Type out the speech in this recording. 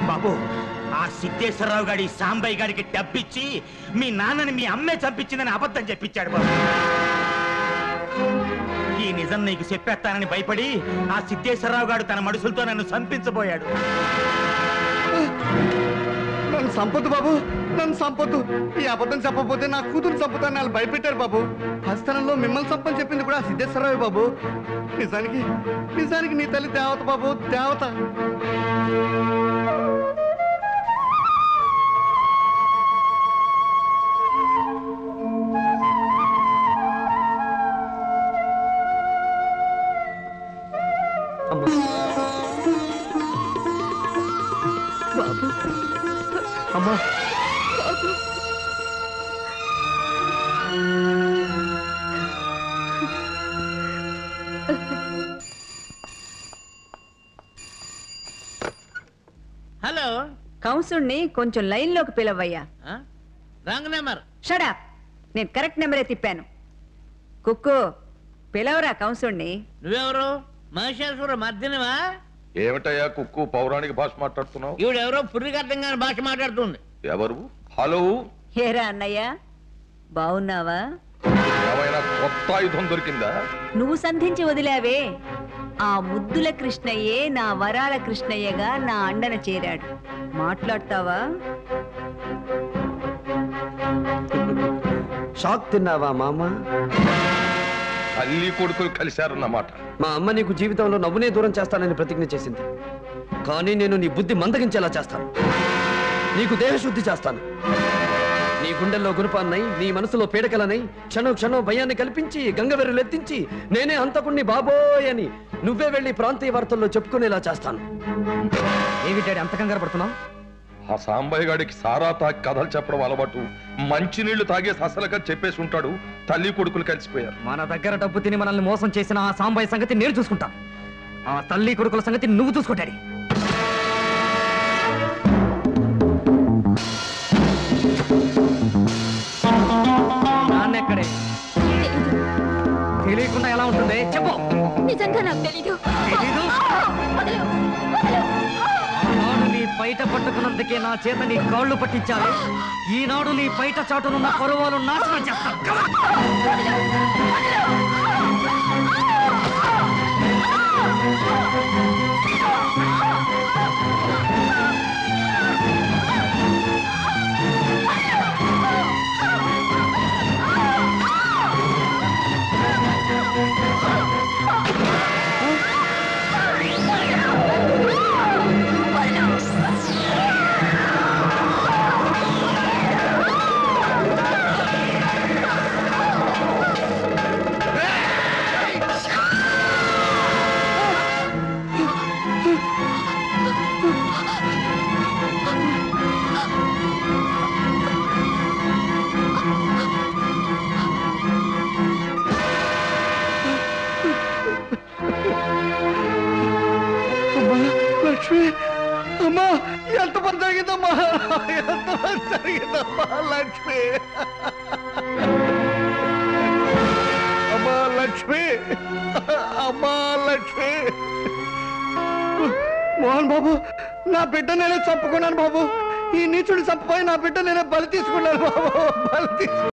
బాబు ఆ సిద్ధేశ్వరరావు గారి సాంబయ్య గారికి డబ్బిచ్చి మీ నాన్నని మీ అమ్మే చంపించిందని అబద్ధం చెప్పించాడు బాబు ఈ నిజం నీకు చెప్పేస్తానని భయపడి ఆ సిద్ధేశ్వరరావు గారు తన మనుషులతో నన్ను చంపించబోయాడు నన్ను సంపొద్దు బాబు నన్ను సంపొద్దు ఈ అబద్ధం చెప్పకపోతే నా కూతురు చంపుతాను వాళ్ళు భయపెట్టారు బాబు హస్తనంలో మిమ్మల్ని చంపని చెప్పింది కూడా ఆ సిద్ధేశ్వరరావు బాబు నిజానికి నిజానికి నీ తల్లి దేవత బాబు దేవత అమ్మా బాబు అమ్మా హలో కౌన్సుణ్ణి కొంచెం లైన్లోకి పిలవయ్యా రాంగ్ నెంబర్ షడా నేను కరెక్ట్ నెంబరే తిప్పాను కుక్కు పిలవరా కౌన్సుణ్ణి నువ్వెవరు మహేశ్వర మర్దినవా ఏమిటయ్యా కుక్కు పౌరాణిక భాష మాట్లాడుతున్నావు ఈవిడెవరో పుర్రికి అర్థం కాని భాష మాట్లాడుతుంది ఎవరు హలో హేరా అన్నయ్య బావున్నావా ఏమైనా కొత్త ఆయుధం దొరికిందా నువ్వు సంధించి వదిలావే ఆ ముద్దుల కృష్ణయ్యే నా వరాల కృష్ణయ్యగా నా అండన చేరాడు మాట్లాడతావా షాక్ తిన్నావా మా అమ్మ తల్లి కొడుకులు కలిశారన్నమాట మా అమ్మ నీకు జీవితంలో నవ్వునే దూరం చేస్తానని ప్రతిజ్ఞ చేసింది కానీ నేను నీ బుద్ధి మందగించేలా చేస్తాను నీకు దేహశుద్ధి చేస్తాను నీ గుండెల్లో గురుపాన్నై నీ మనసులో పీడకలనై క్షణం క్షణం భయాన్ని కల్పించి గంగవెర్రులు ఎత్తించి నేనే అంతకుణ్ణి బాబోయ్ అని నువ్వే వెళ్ళి ప్రాంతీయ వార్తల్లో చెప్పుకునేలా చేస్తాను ఏమి డాడీ అంత కంగారు పడుతున్నావు ఆ సాంబయ్య గాడికి సారా తాగి కథలు చెప్పడం అలవాటు మంచినీళ్లు తాగేసి అసలుగా చెప్పేసి ఉంటాడు తల్లి కొడుకులు కలిసిపోయారు మన దగ్గర డబ్బు తిని మనల్ని మోసం చేసిన ఆ సాంబాయి సంగతి నేను చూసుకుంటా ఆ తల్లి కొడుకుల సంగతి నువ్వు చూసుకుంటాడి నాన్నెక్కడే తెలియకుండా ఎలా ఉంటుంది చెప్పు నిజంగా నాకు తెలీదు తెలీదు? వదలు, వదలు. ఆనాడు నీ బయట పట్టుకున్నందుకే నా చేత నీ కాళ్ళు పట్టించాలి ఈనాడు నీ బయట చాటునున్న పరువాలు నాశనం చేస్తా అమ్మా లక్ష్మి అమ్మా ఎంత పని జరిగిందమ్మా ఎంత పని జరిగిందమ్మా లక్ష్మి అమ్మా లక్ష్మి అమ్మా లక్ష్మి మోహన్ బాబు నా బిడ్డ నేనే చంపుకున్నాను బాబు ఈ నీచుడు చంపపోయి నా బిడ్డ నేనే బలి తీసుకున్నాను బాబు బలి తీసుకు